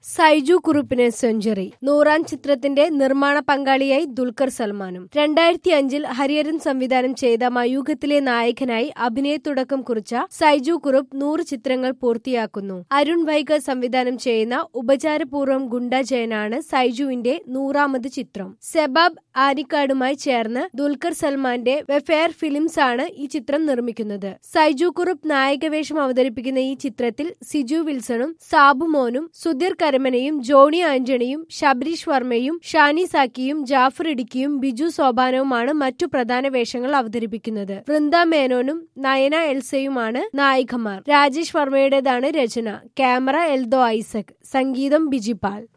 Saiju കുറുപ്പിന് century നൂറാം ചിത്രത്തിന്റെ നിർമ്മാണ പങ്കാളിയായി ദുൽഖർ സൽമാനും രണ്ടായിരത്തി അഞ്ചിൽ ഹരിഹരൻ സംവിധാനം ചെയ്ത മയൂഖത്തിലെ നായകനായി അഭിനയ തുടക്കം കുറിച്ച സൈജു കുറുപ്പ് നൂറ് ചിത്രങ്ങൾ പൂർത്തിയാക്കുന്നു അരുൺ വൈഗ സംവിധാനം ചെയ്യുന്ന ഉപചാരപൂർവ്വം ഗുണ്ടാജയനാണ് സൈജുവിന്റെ നൂറാമത് ചിത്രം സെബാബ് ആനിക്കാടുമായി ചേർന്ന് ദുൽഖർ സൽമാന്റെ വെഫെയർ ഫിലിംസ് ആണ് ഈ ചിത്രം നിർമ്മിക്കുന്നത് സൈജു കുറുപ്പ് നായകവേഷം അവതരിപ്പിക്കുന്ന ഈ ചിത്രത്തിൽ സിജു വിൽസണും സാബു മോനും സുധീർ കരമനയും ജോണി ആന്റണിയും ശബരീഷ് വർമ്മയും ഷാനി സാക്കിയും ജാഫർ ഇടുക്കിയും ബിജു സോപാനവുമാണ് മറ്റു പ്രധാന വേഷങ്ങൾ അവതരിപ്പിക്കുന്നത് വൃന്ദ മേനോനും നയന എൽസയുമാണ് നായികമാർ രാജേഷ് വർമ്മയുടേതാണ് രചന ക്യാമറ എൽദോ ഐസക് സംഗീതം ബിജിപാൽ